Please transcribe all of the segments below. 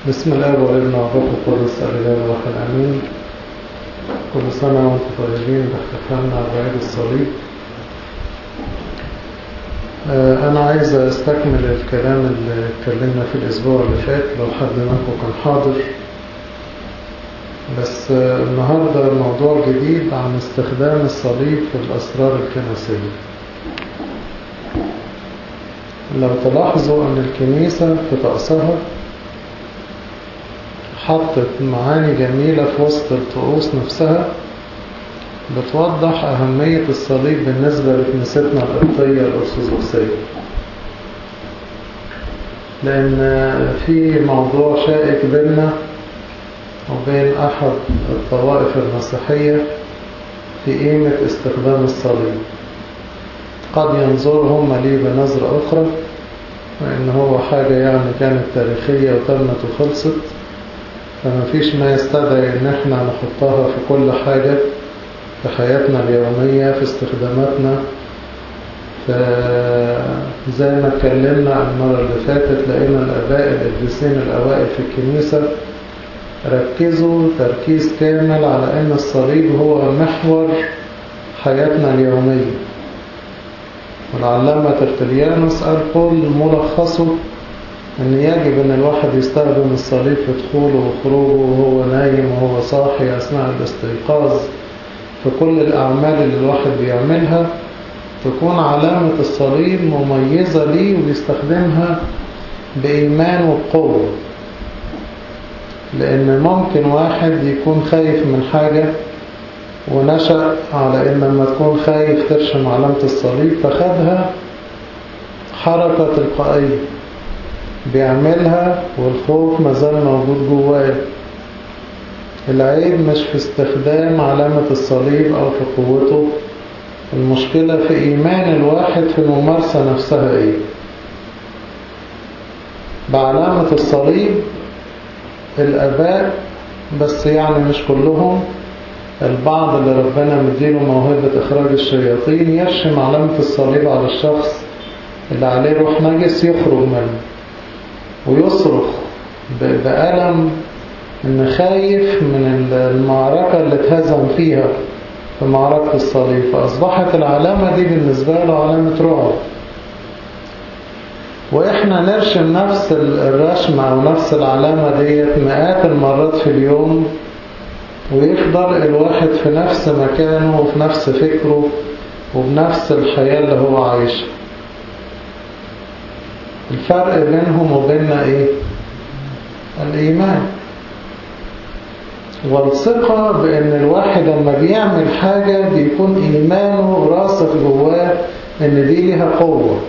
بسم الله والابن والروح القدس الإله الواحد آمين كل سنة وانتم طيبين باحتفالنا بعيد الصليب آه، أنا عايز أستكمل الكلام اللي اتكلمنا في الأسبوع اللي فات لو حد منكم كان حاضر بس آه، النهاردة موضوع جديد عن استخدام الصليب في الأسرار الكنسية لو تلاحظوا أن الكنيسة في طقسها حطت معاني جميلة في وسط الطقوس نفسها بتوضح أهمية الصليب بالنسبة لكنيستنا القبطية الأرثوذكسية لأن في موضوع شائك بيننا وبين أحد الطوائف المسيحية في قيمة استخدام الصليب قد ينظرهم ليه بنظرة أخرى وإن هو حاجة يعني كانت تاريخية وتمت وخلصت فما فيش ما يستدعي إن احنا نحطها في كل حاجة في حياتنا اليومية في استخداماتنا زي ما اتكلمنا المرة اللي فاتت لقينا الآباء القديسين الأوائل في الكنيسة ركزوا تركيز كامل على أن الصليب هو محور حياتنا اليومية والعلامة ترتليانوس قال كل ملخصه أن يجب أن الواحد يستخدم الصليب في دخوله وخروجه وهو نايم وهو صاحي أثناء الاستيقاظ في كل الأعمال اللي الواحد بيعملها تكون علامة الصليب مميزة ليه وبيستخدمها بإيمان وبقوة لأن ممكن واحد يكون خايف من حاجة ونشأ على إن لما تكون خايف ترشم علامة الصليب فخدها حركة تلقائية بيعملها والخوف مازال موجود جواه العيب مش في استخدام علامة الصليب أو في قوته المشكلة في إيمان الواحد في الممارسة نفسها إيه بعلامة الصليب الأباء بس يعني مش كلهم البعض اللي ربنا مديله موهبة إخراج الشياطين يرشم علامة الصليب على الشخص اللي عليه روح نجس يخرج منه ويصرخ بألم إن خايف من المعركة اللي اتهزم فيها في معركة الصليب فأصبحت العلامة دي بالنسبة له علامة رعب وإحنا نرشم نفس الرشمة أو نفس العلامة ديت مئات المرات في اليوم ويفضل الواحد في نفس مكانه وفي نفس فكره وبنفس الحياة اللي هو عايشها الفرق بينهم وبيننا ايه الإيمان والثقة بأن الواحد لما بيعمل حاجة بيكون إيمانه راسخ جواه أن دي لها قوة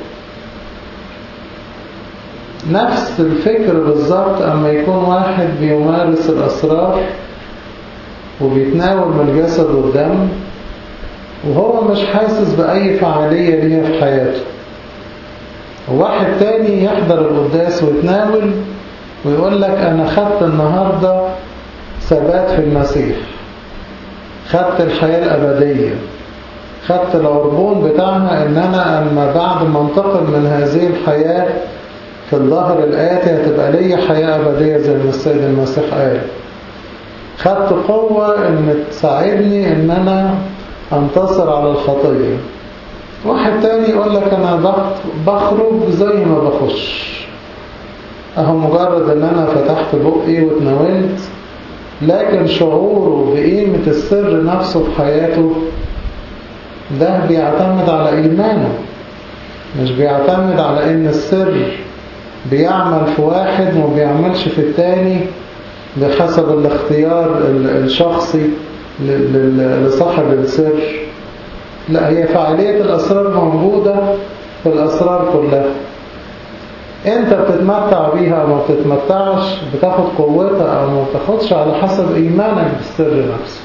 نفس الفكر بالظبط أما يكون واحد بيمارس الأسرار وبيتناول من الجسد والدم وهو مش حاسس بأي فعالية ليها في حياته وواحد تاني يحضر القداس ويتناول ويقول لك أنا خدت النهاردة ثبات في المسيح خدت الحياة الأبدية خدت العربون بتاعها إن أنا أما بعد ما انتقل من هذه الحياة في الظهر الآتي هتبقى لي حياة أبدية زي ما السيد المسيح قال خدت قوة إن تساعدني إن أنا أنتصر على الخطية واحد تاني يقول لك أنا بخرج زي ما بخش أهو مجرد إن أنا فتحت بقي واتناولت لكن شعوره بقيمة السر نفسه في حياته ده بيعتمد على إيمانه مش بيعتمد على إن السر بيعمل في واحد وما بيعملش في التاني بحسب الاختيار الشخصي لصاحب السر لا هي فعالية الأسرار موجودة في الأسرار كلها انت بتتمتع بيها او ما بتتمتعش بتاخد قوتها او ما بتاخدش على حسب ايمانك بالسر نفسه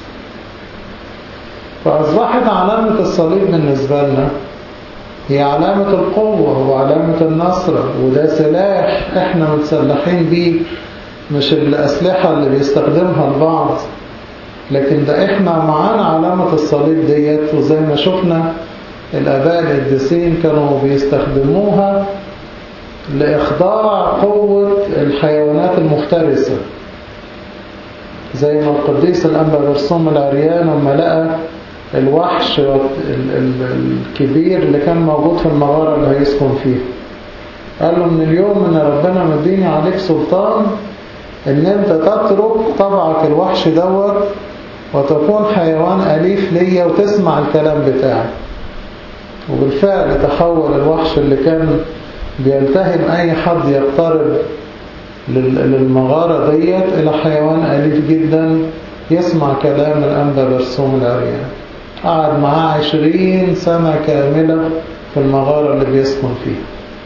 فاصبحت علامة الصليب بالنسبة لنا هي علامة القوة وعلامة النصرة وده سلاح احنا متسلحين بيه مش الاسلحة اللي بيستخدمها البعض لكن ده احنا معانا علامة الصليب ديت وزي ما شفنا الاباء القديسين كانوا بيستخدموها لإخضاع قوة الحيوانات المفترسة زي ما القديس الأنبا برسوم العريان لما لقى الوحش الكبير اللي كان موجود في المغارة اللي هيسكن فيها قال له من اليوم ان ربنا مديني عليك سلطان ان انت تترك طبعك الوحش دوت وتكون حيوان أليف ليا وتسمع الكلام بتاعي وبالفعل تحول الوحش اللي كان بيلتهم أي حد يقترب للمغارة ديت إلى حيوان أليف جدا يسمع كلام الأنبا برسوم العريان قعد معاه عشرين سنة كاملة في المغارة اللي بيسكن فيها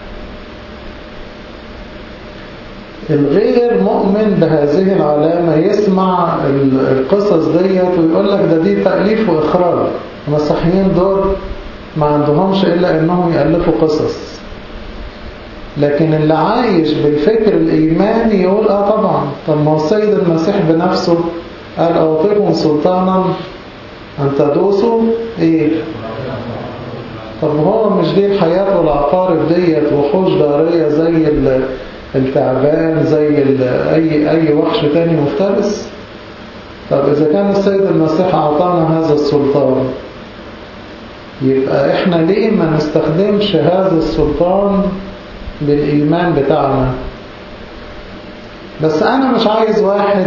الغير مؤمن بهذه العلامة يسمع القصص ديت ويقول لك ده دي تأليف وإخراج المسيحيين دول ما عندهمش إلا إنهم يألفوا قصص لكن اللي عايش بالفكر الإيماني يقول آه طبعا طب ما هو السيد المسيح بنفسه قال أعطيكم سلطانا أن تدوسوا إيه طب هو مش دي الحياة والعقارب ديت وحوش دارية زي التعبان زي أي, أي وحش تاني مفترس طب إذا كان السيد المسيح أعطانا هذا السلطان يبقى إحنا ليه ما نستخدمش هذا السلطان بالإيمان بتاعنا بس أنا مش عايز واحد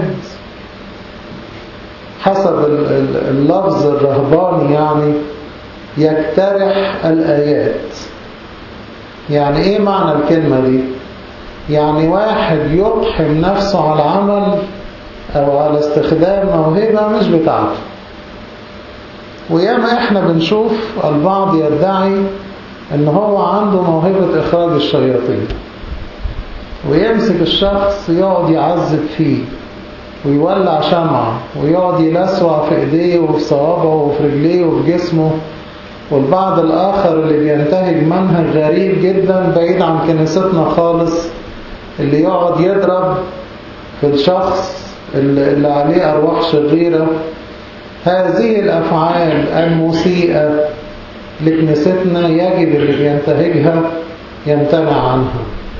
حسب اللفظ الرهباني يعني يقترح الآيات يعني إيه معنى الكلمة دي يعني واحد يقحم نفسه على عمل أو على استخدام موهبة مش بتاعته وياما احنا بنشوف البعض يدعي ان هو عنده موهبة اخراج الشياطين ويمسك الشخص يقعد يعذب فيه ويولع شمعة ويقعد يلسوع في ايديه وفي صوابعه وفي رجليه وفي جسمه والبعض الآخر اللي بينتهج منهج غريب جدا بعيد عن كنيستنا خالص اللي يقعد يضرب في الشخص اللي عليه أرواح شريرة هذه الأفعال المسيئة لكنيستنا يجب اللي بينتهجها يمتنع عنها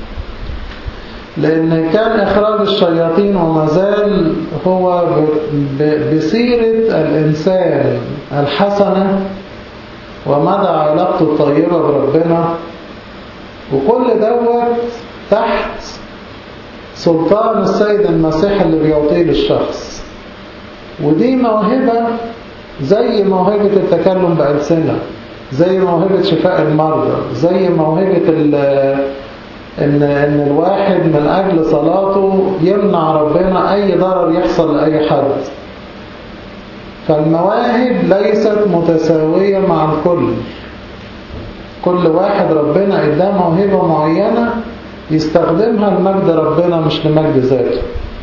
لأن كان إخراج الشياطين وما زال هو بسيرة الإنسان الحسنة ومدى علاقته الطيبة بربنا وكل دوت تحت سلطان السيد المسيح اللي بيعطيه للشخص ودي موهبة زي موهبة التكلم بألسنة زي موهبة شفاء المرضى زي موهبة إن, إن الواحد من أجل صلاته يمنع ربنا أي ضرر يحصل لأي حد فالمواهب ليست متساوية مع الكل كل واحد ربنا اداه موهبة معينة يستخدمها لمجد ربنا مش لمجد ذاته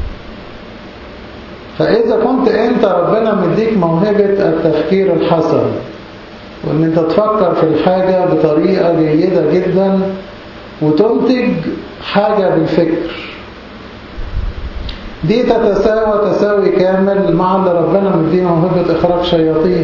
فإذا كنت أنت ربنا مديك موهبة التفكير الحسن وأن أنت تفكر في الحاجة بطريقة جيدة جدا وتنتج حاجة بالفكر دي تتساوى تساوي كامل مع اللي ربنا مدينا موهبة إخراج شياطين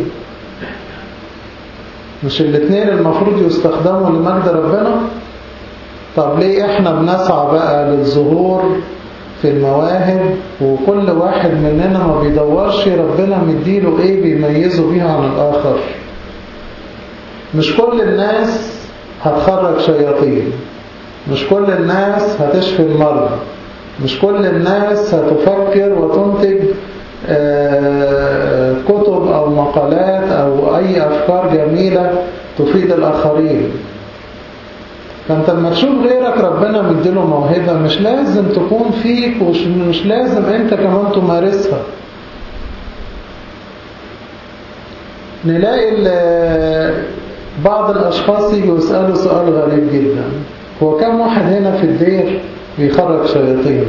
مش الاثنين المفروض يستخدموا لمجد ربنا طب ليه احنا بنسعى بقى للظهور في المواهب وكل واحد مننا ما بيدورش ربنا مديله ايه بيميزه بيها عن الآخر مش كل الناس هتخرج شياطين مش كل الناس هتشفي المرضى مش كل الناس هتفكر وتنتج كتب أو مقالات أو أي أفكار جميلة تفيد الآخرين فأنت لما تشوف غيرك ربنا مديله موهبة مش لازم تكون فيك ومش لازم أنت كمان تمارسها نلاقي بعض الأشخاص يجوا يسألوا سؤال غريب جدا هو كم واحد هنا في الدير بيخرج شياطين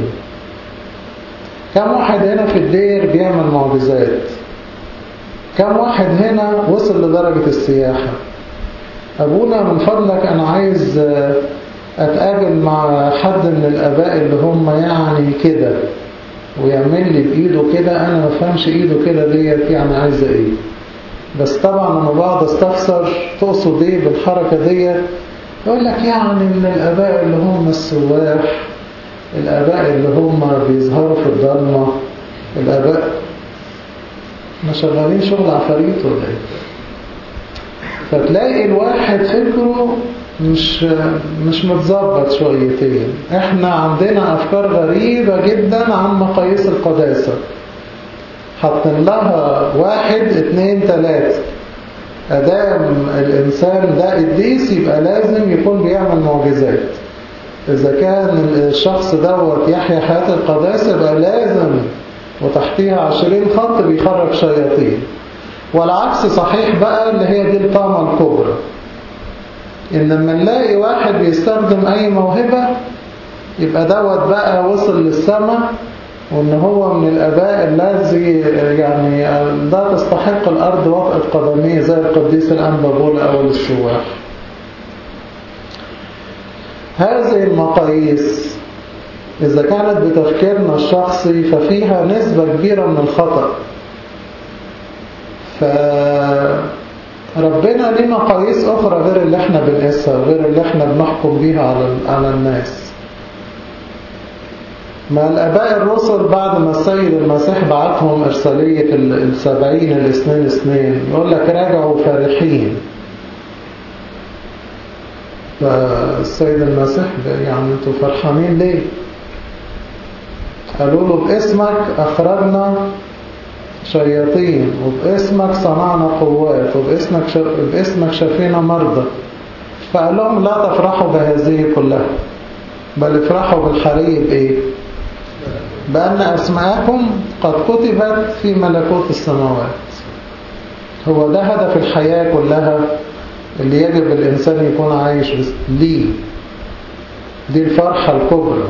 كم واحد هنا في الدير بيعمل معجزات كم واحد هنا وصل لدرجة السياحة أبونا من فضلك أنا عايز أتقابل مع حد من الآباء اللي هم يعني كده ويعمل لي بإيده كده أنا ما فهمش إيده كده ديت يعني عايزة إيه بس طبعا لما بقعد استفسر تقصد إيه بالحركة ديت يقول لك يعني من الآباء اللي هم السواح الآباء اللي هم بيظهروا في الضلمة الآباء ما شغالين شغل عفاريت ولا ايه فتلاقي الواحد فكره مش مش متظبط شويتين احنا عندنا افكار غريبة جدا عن مقاييس القداسة حاطين لها واحد اتنين تلاتة ادام الانسان ده قديس يبقى لازم يكون بيعمل معجزات اذا كان الشخص دوت يحيا حياة القداسة يبقى لازم وتحتيها عشرين خط بيخرج شياطين والعكس صحيح بقى اللي هي دي الطامة الكبرى إن لما نلاقي واحد بيستخدم أي موهبة يبقى دوت بقى وصل للسماء وإن هو من الآباء الذي يعني لا تستحق الأرض وطأة قدميه زي القديس الأنبابول أو السواح هذه المقاييس إذا كانت بتفكيرنا الشخصي ففيها نسبة كبيرة من الخطأ فربنا ليه مقاييس أخرى غير اللي احنا بنقيسها غير اللي احنا بنحكم بيها على على الناس ما الآباء الرسل بعد ما السيد المسيح بعتهم إرسالية السبعين الاثنين اثنين يقول لك راجعوا فرحين فالسيد المسيح يعني انتوا فرحانين ليه قالوا له باسمك أخرجنا شياطين وباسمك صنعنا قوات وباسمك ش... باسمك شفينا مرضى فقال لهم لا تفرحوا بهذه كلها بل افرحوا بالحري بإيه بأن أسماءكم قد كتبت في ملكوت السماوات هو ده هدف الحياة كلها اللي يجب الإنسان يكون عايش بس ليه دي الفرحة الكبرى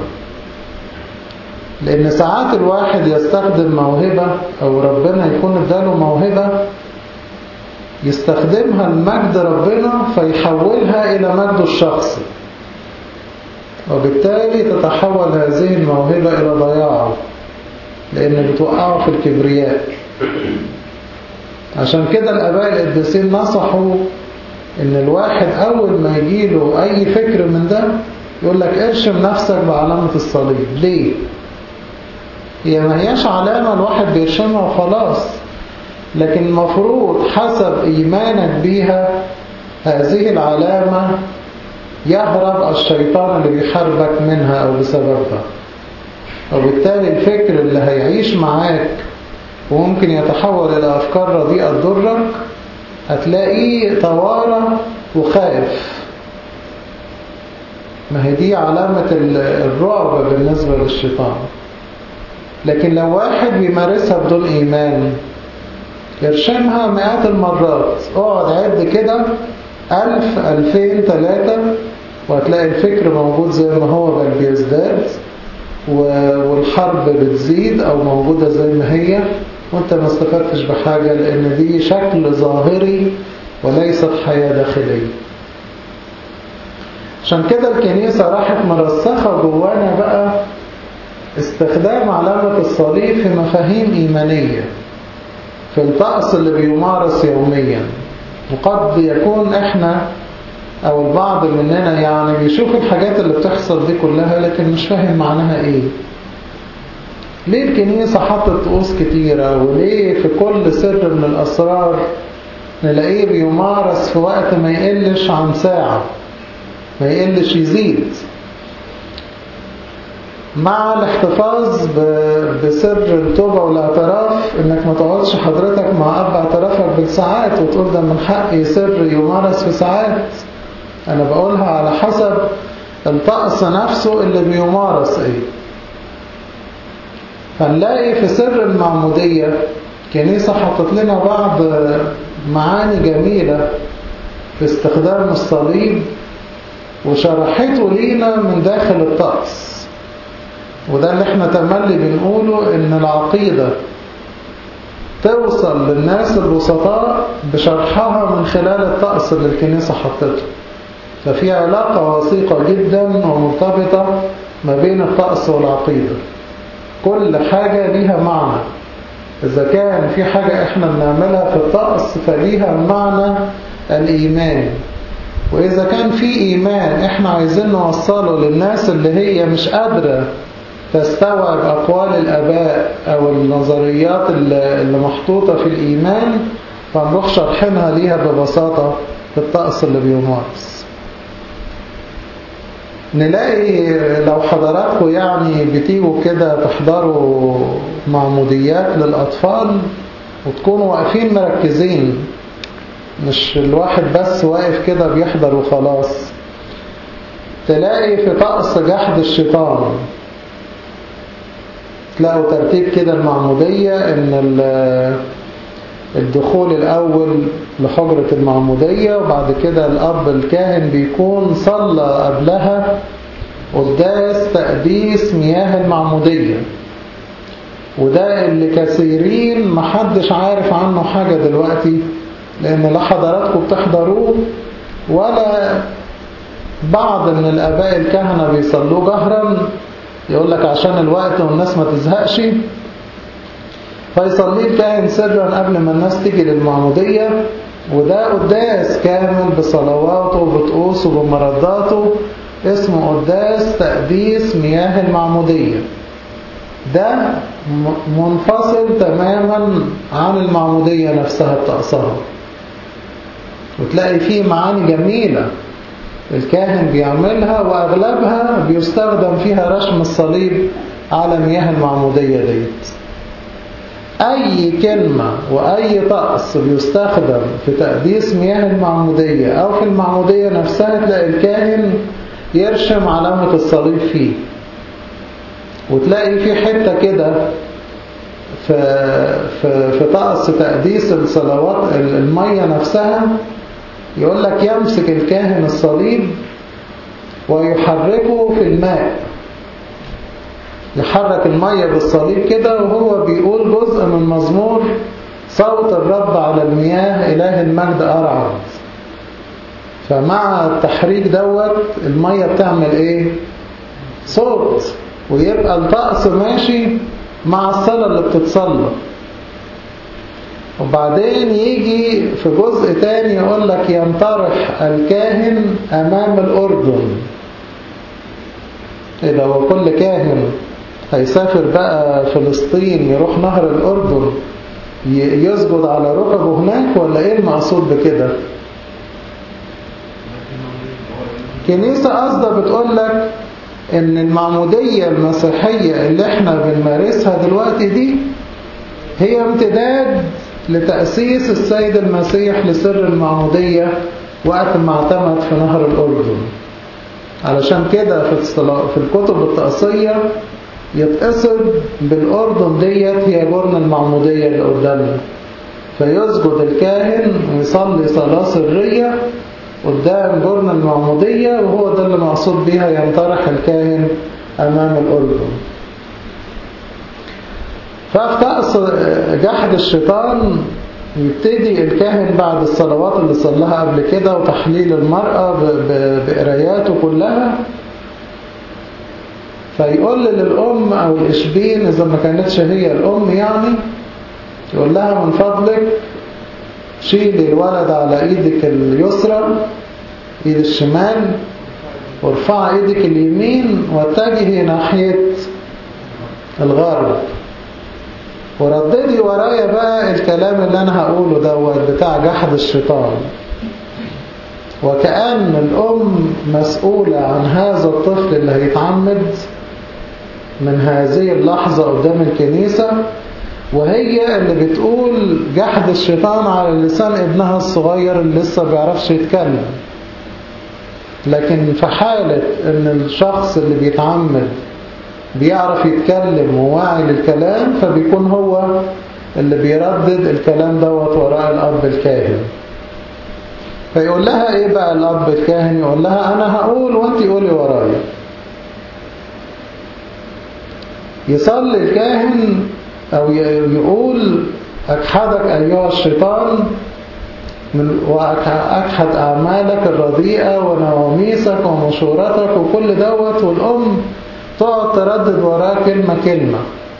لأن ساعات الواحد يستخدم موهبة أو ربنا يكون اداله موهبة يستخدمها لمجد ربنا فيحولها إلى مجده الشخصي وبالتالي تتحول هذه الموهبة إلى ضياعه لأن بتوقعه في الكبرياء عشان كده الآباء القديسين نصحوا إن الواحد أول ما يجيله أي فكر من ده يقول لك ارشم نفسك بعلامة الصليب ليه؟ هي ما هياش علامة الواحد بيرشمها وخلاص لكن المفروض حسب إيمانك بيها هذه العلامة يهرب الشيطان اللي بيحاربك منها أو بسببها وبالتالي الفكر اللي هيعيش معاك وممكن يتحول إلى أفكار رديئة تضرك هتلاقيه طوارئ وخائف ما هي دي علامة الرعب بالنسبة للشيطان لكن لو واحد بيمارسها بدون إيمان يرشمها مئات المرات اقعد عد كده ألف ألفين ثلاثة وهتلاقي الفكر موجود زي ما هو بل بيزداد والحرب بتزيد أو موجودة زي ما هي وانت ما استفدتش بحاجة لأن دي شكل ظاهري وليست حياة داخلية عشان كده الكنيسة راحت مرسخة جوانا بقى استخدام علامة الصليب في مفاهيم إيمانية في الطقس اللي بيمارس يوميا وقد يكون احنا او البعض مننا يعني بيشوف الحاجات اللي بتحصل دي كلها لكن مش فاهم معناها ايه ليه الكنيسة حطت طقوس كتيرة وليه في كل سر من الأسرار نلاقيه بيمارس في وقت ما يقلش عن ساعة ما يقلش يزيد مع الاحتفاظ بسر التوبة والاعتراف انك ما تقعدش حضرتك مع اب اعترافك بالساعات وتقول ده من حقي سر يمارس في ساعات انا بقولها على حسب الطقس نفسه اللي بيمارس ايه فنلاقي في سر المعمودية كنيسة حطت لنا بعض معاني جميلة في استخدام الصليب وشرحته لينا من داخل الطقس وده اللي احنا تملي بنقوله ان العقيدة توصل للناس البسطاء بشرحها من خلال الطقس اللي الكنيسة حطته ففي علاقة وثيقة جدا ومرتبطة ما بين الطقس والعقيدة كل حاجة ليها معنى إذا كان في حاجة إحنا بنعملها في الطقس فليها المعنى الإيماني وإذا كان في إيمان إحنا عايزين نوصله للناس اللي هي مش قادرة تستوعب أقوال الآباء أو النظريات اللي محطوطة في الإيمان فنروح شرحنها ليها ببساطة في الطقس اللي بيمارس نلاقي لو حضراتكم يعني بتيجوا كده تحضروا معموديات للأطفال وتكونوا واقفين مركزين مش الواحد بس واقف كده بيحضر وخلاص تلاقي في طقس جحد الشيطان تلاقوا ترتيب كده المعمودية ان الدخول الأول لحجرة المعمودية وبعد كده الأب الكاهن بيكون صلى قبلها قداس تقديس مياه المعمودية وده اللي كثيرين محدش عارف عنه حاجة دلوقتي لأن لا حضراتكم بتحضروه ولا بعض من الآباء الكهنة بيصلوه جهرا يقول لك عشان الوقت والناس ما تزهقش فيصليه الكاهن سرا قبل ما الناس تيجي للمعمودية وده قداس كامل بصلواته وبطقوسه وبمرداته اسمه قداس تقديس مياه المعمودية ده منفصل تماما عن المعمودية نفسها بتقصها وتلاقي فيه معاني جميلة الكاهن بيعملها وأغلبها بيستخدم فيها رشم الصليب على مياه المعمودية ديت أي كلمة وأي طقس بيستخدم في تقديس مياه المعمودية أو في المعمودية نفسها تلاقي الكاهن يرشم علامة الصليب فيه وتلاقي في حتة كده في, في, في طقس تقديس الصلوات المية نفسها يقول لك يمسك الكاهن الصليب ويحركه في الماء يحرك المية بالصليب كده وهو بيقول جزء من مزمور صوت الرب على المياه إله المجد أرعد فمع التحريك دوت المية بتعمل ايه صوت ويبقى الطقس ماشي مع الصلاة اللي بتتصلى وبعدين يجي في جزء تاني يقول لك ينطرح الكاهن أمام الأردن إذا هو كل كاهن هيسافر بقى فلسطين يروح نهر الأردن يسجد على ركبه هناك ولا إيه المقصود بكده كنيسة قصدة بتقول لك ان المعمودية المسيحية اللي احنا بنمارسها دلوقتي دي هي امتداد لتأسيس السيد المسيح لسر المعمودية وقت ما اعتمد في نهر الأردن علشان كده في, في الكتب التقصية يتقصد بالأردن ديت هي جرن المعمودية اللي قدامنا فيسجد الكاهن ويصلي صلاة سرية قدام جرن المعمودية وهو ده اللي مقصود بيها ينطرح الكاهن أمام الأردن ففي طقس جحد الشيطان يبتدي الكاهن بعد الصلوات اللي صلاها قبل كده وتحليل المرأة بقراياته كلها فيقول للأم أو الإشبين إذا ما كانتش هي الأم يعني يقول لها من فضلك شيلي الولد على ايدك اليسرى ايد الشمال وارفع ايدك اليمين واتجهي ناحية الغرب ورددي ورايا بقى الكلام اللي انا هقوله دوت بتاع جحد الشيطان وكأن الأم مسؤولة عن هذا الطفل اللي هيتعمد من هذه اللحظة قدام الكنيسة وهي اللي بتقول جحد الشيطان على لسان ابنها الصغير اللي لسه بيعرفش يتكلم لكن في حالة ان الشخص اللي بيتعمد بيعرف يتكلم وواعي للكلام فبيكون هو اللي بيردد الكلام دوت وراء الأب الكاهن فيقول لها ايه بقى الأب الكاهن يقول لها أنا هقول وانت قولي ورايا يصلي الكاهن أو يقول أجحدك أيها الشيطان من وأجحد أعمالك الرديئة ونواميسك ومشورتك وكل دوت والأم تقعد تردد وراه كلمة كلمة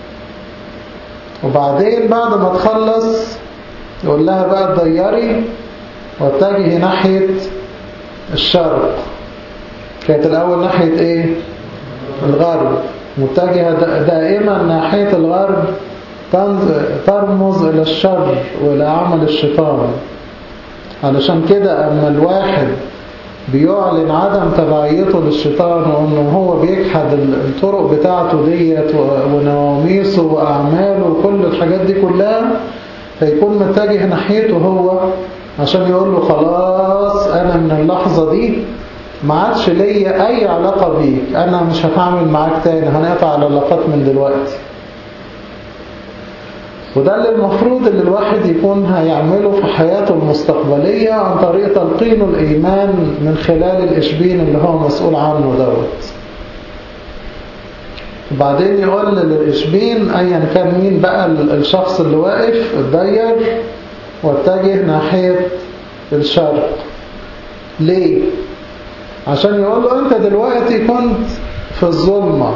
وبعدين بعد ما تخلص يقول لها بقى تضيري واتجهي ناحية الشرق كانت الأول ناحية إيه؟ الغرب متجهة دائما ناحية الغرب ترمز إلى الشر وإلى عمل الشيطان علشان كده أما الواحد بيعلن عدم تبعيته للشيطان وأنه هو بيجحد الطرق بتاعته ديت ونواميسه وأعماله وكل الحاجات دي كلها فيكون متجه ناحيته هو عشان يقول له خلاص أنا من اللحظة دي ما عادش ليا أي علاقة بيك أنا مش هتعامل معاك تاني هنقطع العلاقات من دلوقتي وده اللي المفروض اللي الواحد يكون هيعمله في حياته المستقبلية عن طريق تلقينه الإيمان من خلال الإشبين اللي هو مسؤول عنه دوت وبعدين يقول للإشبين أيا كان مين بقى الشخص اللي واقف اتغير واتجه ناحية الشرق ليه؟ عشان يقول له أنت دلوقتي كنت في الظلمة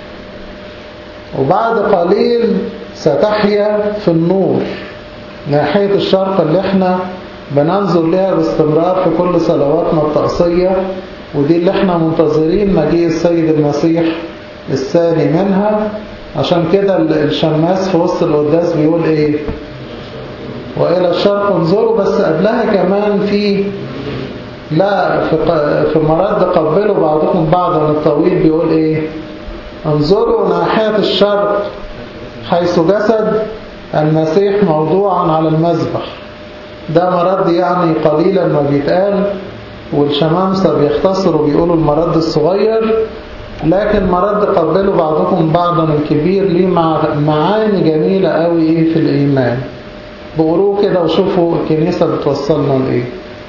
وبعد قليل ستحيا في النور ناحية الشرق اللي احنا بننظر لها باستمرار في كل صلواتنا الطقسية ودي اللي احنا منتظرين مجيء السيد المسيح الثاني منها عشان كده الشماس في وسط القداس بيقول ايه وإلى الشرق انظروا بس قبلها كمان في لا في في مرد قبلوا بعضكم بعضا الطويل بيقول ايه انظروا ناحية الشرق حيث جسد المسيح موضوعا على المذبح ده مرد يعني قليلا ما بيتقال والشمامسة بيختصروا بيقولوا المرد الصغير لكن مرد قبلوا بعضكم بعضا الكبير ليه معاني جميلة قوي في الإيمان بقروه كده وشوفوا الكنيسة بتوصلنا لإيه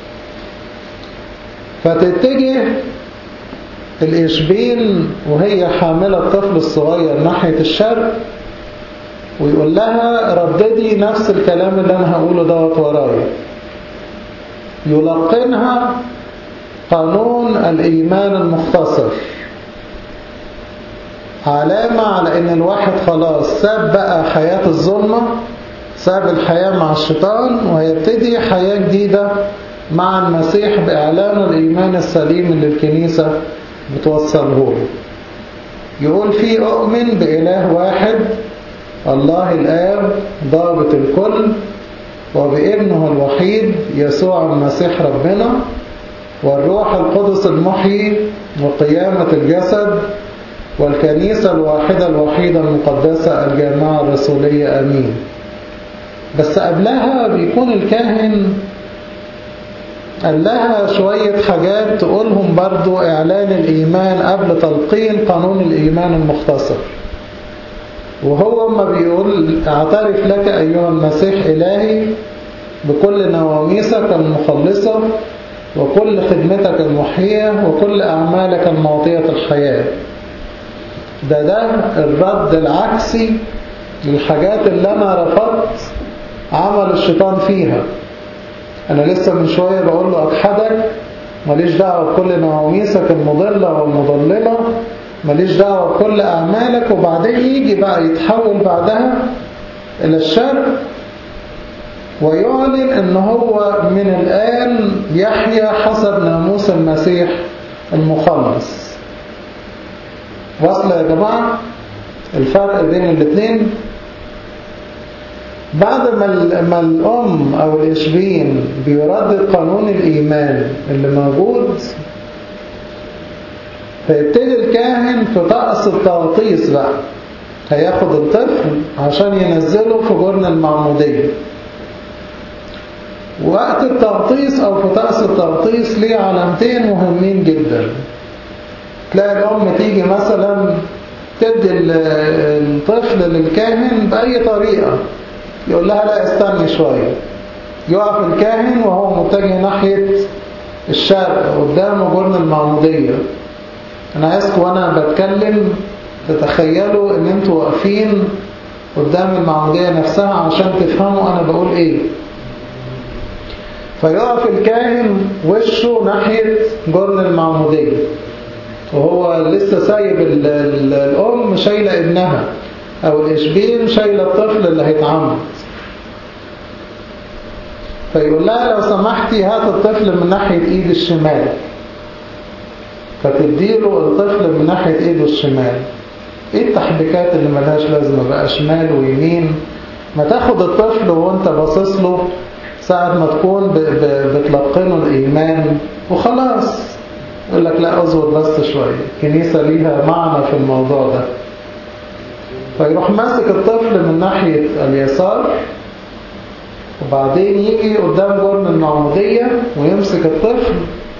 فتتجه الإشبين وهي حاملة الطفل الصغير ناحية الشرق ويقول لها رددي نفس الكلام اللي أنا هقوله دوت ورايا يلقنها قانون الإيمان المختصر علامة على أن الواحد خلاص ساب بقى حياة الظلمة ساب الحياة مع الشيطان ويبتدي حياة جديدة مع المسيح بإعلان الإيمان السليم اللي الكنيسة بتوصله له يقول فيه أؤمن بإله واحد الله الآب ضابط الكل وبابنه الوحيد يسوع المسيح ربنا والروح القدس المحيي وقيامة الجسد والكنيسة الواحدة الوحيدة المقدسة الجامعة الرسولية أمين بس قبلها بيكون الكاهن قال لها شوية حاجات تقولهم برضو إعلان الإيمان قبل تلقين قانون الإيمان المختصر وهو ما بيقول اعترف لك أيها المسيح إلهي بكل نواميسك المخلصة وكل خدمتك المحية وكل أعمالك المعطية الحياة ده ده الرد العكسي للحاجات اللي أنا رفضت عمل الشيطان فيها أنا لسه من شوية بقول له أجحدك ماليش دعوة بكل نواميسك المضلة والمضللة ماليش دعوة بكل أعمالك وبعدين يجي بقى يتحول بعدها إلى الشر ويعلن أن هو من الآن يحيا حسب ناموس المسيح المخلص وصل يا جماعة الفرق بين الاثنين بعد ما الأم أو الإشبين بيردد قانون الإيمان اللي موجود فيبتدي الكاهن في طقس التغطيس بقى هياخد الطفل عشان ينزله في جرن المعمودية وقت التغطيس أو في طقس التغطيس ليه علامتين مهمين جدا تلاقي الأم تيجي مثلا تدي الطفل للكاهن بأي طريقة يقول لها لا استني شوية يقف الكاهن وهو متجه ناحية الشرق قدامه جرن المعمودية أنا عايزكم وأنا بتكلم تتخيلوا إن أنتوا واقفين قدام المعمودية نفسها عشان تفهموا أنا بقول إيه فيقف الكاهن وشه ناحية جرن المعمودية وهو لسه سايب الأم شايلة ابنها أو الإشبين شايلة الطفل اللي هيتعمد فيقول لها لو سمحتي هات الطفل من ناحية إيد الشمال فتديله الطفل من ناحية ايده الشمال ايه التحبيكات اللي ملهاش لازمة بقى شمال ويمين ما تاخد الطفل وانت باصص له ساعة ما تكون ب- ب- بتلقنه الإيمان وخلاص يقول لك لا أزود بس شوية الكنيسة ليها معنى في الموضوع ده فيروح ماسك الطفل من ناحية اليسار وبعدين يجي قدام جرن المعمودية ويمسك الطفل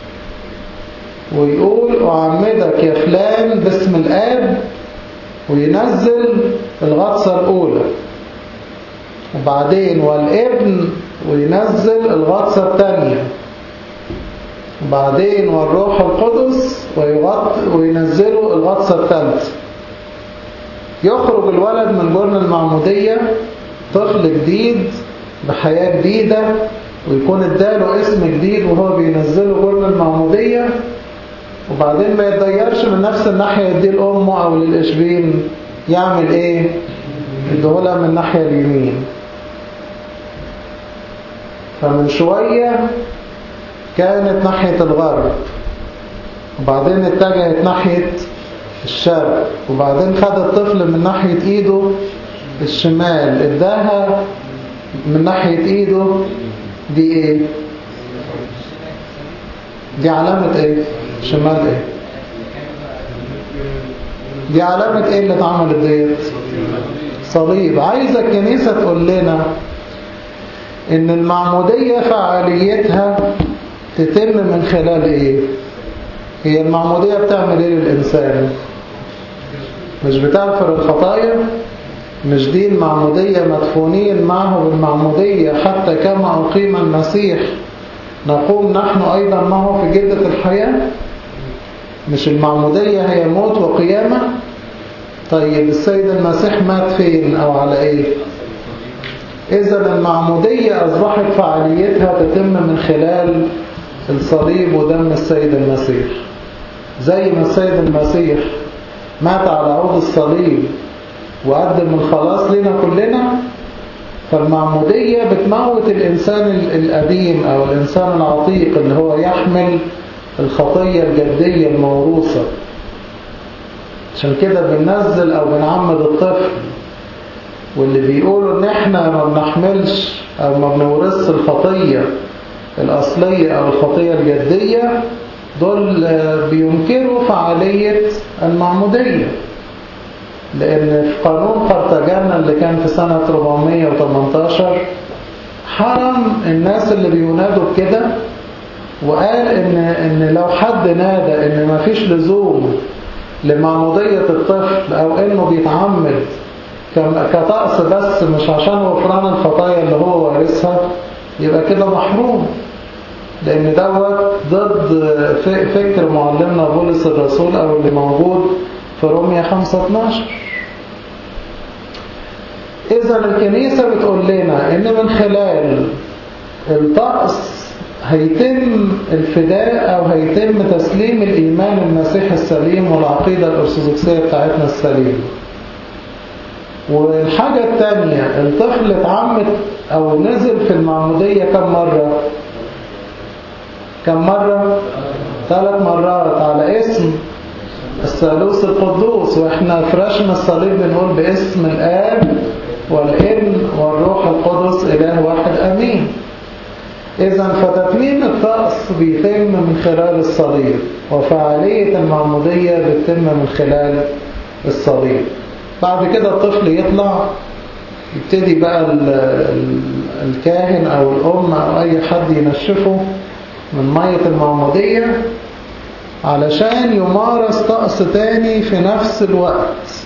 ويقول أعمدك يا فلان باسم الآب وينزل الغطسة الأولى وبعدين والابن وينزل الغطسة الثانية وبعدين والروح القدس ويغط وينزله الغطسة الثالثة يخرج الولد من جرن المعمودية طفل جديد بحياة جديدة ويكون اداله اسم جديد وهو بينزله جرن المعمودية وبعدين ما يتغيرش من نفس الناحية يديه لأمه أو للإشبين يعمل إيه؟ يديهولها من الناحية اليمين فمن شوية كانت ناحية الغرب وبعدين اتجهت ناحية الشرق وبعدين خد الطفل من ناحية ايده الشمال اداها من ناحية ايده دي ايه دي علامة ايه شمال ايه دي علامة ايه اللي اتعملت ديت صليب عايزة الكنيسة تقول لنا ان المعمودية فعاليتها تتم من خلال ايه هي المعمودية بتعمل ايه للإنسان مش بتغفر الخطايا مش دي المعمودية مدفونين معه بالمعمودية حتى كما أقيم المسيح نقوم نحن أيضا معه في جدة الحياة مش المعمودية هي موت وقيامة طيب السيد المسيح مات فين أو على إيه إذا المعمودية أصبحت فعاليتها تتم من خلال الصليب ودم السيد المسيح زي ما السيد المسيح مات على عود الصليب وقدم الخلاص لنا كلنا فالمعمودية بتموت الإنسان القديم أو الإنسان العتيق اللي هو يحمل الخطية الجدية الموروثة عشان كده بننزل أو بنعمد الطفل واللي بيقولوا إن إحنا ما بنحملش أو ما بنورثش الخطية الأصلية أو الخطية الجدية دول بينكروا فعالية المعمودية لأن في قانون قرطاجانا اللي كان في سنة 418 حرم الناس اللي بينادوا بكده وقال إن, إن لو حد نادى إن ما فيش لزوم لمعمودية الطفل أو إنه بيتعمد كطقس بس مش عشان غفران الخطايا اللي هو وارثها يبقى كده محروم لأن دوت ضد فكر معلمنا بولس الرسول أو اللي موجود في رومية 5:12 إذا الكنيسة بتقول لنا إن من خلال الطقس هيتم الفداء أو هيتم تسليم الإيمان المسيح السليم والعقيدة الأرثوذكسية بتاعتنا السليمة والحاجة الثانية الطفل اتعمد أو نزل في المعمودية كم مرة كم مرة ثلاث مرات على اسم الثالوث القدوس واحنا في رشم الصليب بنقول باسم الآب والابن والروح القدس إله واحد أمين إذا فتتميم الطقس بيتم من خلال الصليب وفعالية المعمودية بتتم من خلال الصليب بعد كده الطفل يطلع يبتدي بقى ال ال الكاهن أو الأم أو أي حد ينشفه من مية المعمودية علشان يمارس طقس تاني في نفس الوقت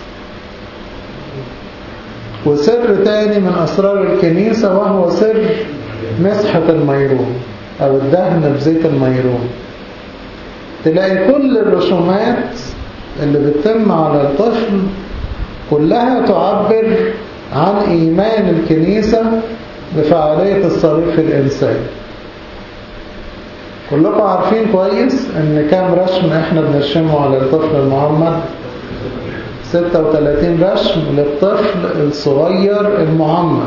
وسر تاني من أسرار الكنيسة وهو سر مسحة الميرون أو الدهن بزيت الميرون تلاقي كل الرسومات اللي بتتم على الطفل كلها تعبر عن إيمان الكنيسة بفعالية الصليب في الإنسان كلكم عارفين كويس ان كام رسم احنا بنرسمه على الطفل المعمد 36 رسم للطفل الصغير المعمد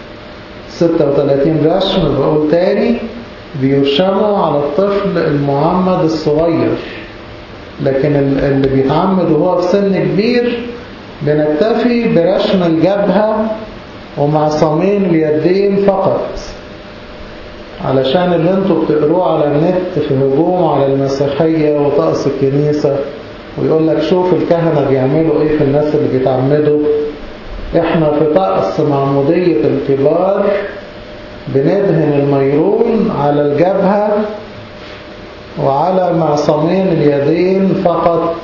36 رسم بقول تاني بيرسموا على الطفل المعمد الصغير لكن اللي بيتعمد وهو في سن كبير بنكتفي برشم الجبهة ومعصمين اليدين فقط علشان اللي انتوا بتقروه على النت في هجوم على المسيحية وطقس الكنيسة ويقول لك شوف الكهنة بيعملوا ايه في الناس اللي بيتعمدوا احنا في طقس معمودية الكبار بندهن الميرون على الجبهة وعلى معصمين اليدين فقط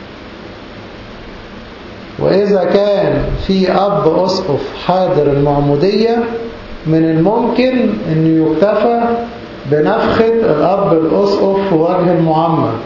وإذا كان في أب أسقف حاضر المعمودية من الممكن أن يكتفى بنفخة الأب الأسقف في وجه المعمد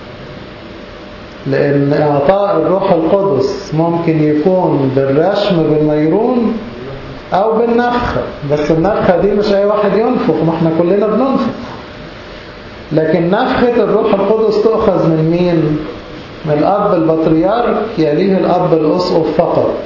لأن إعطاء الروح القدس ممكن يكون بالرشم بالميرون أو بالنفخة بس النفخة دي مش أي واحد ينفخ ما احنا كلنا بننفخ لكن نفخة الروح القدس تؤخذ من مين؟ من الأب البطريرك يليه الأب الأسقف فقط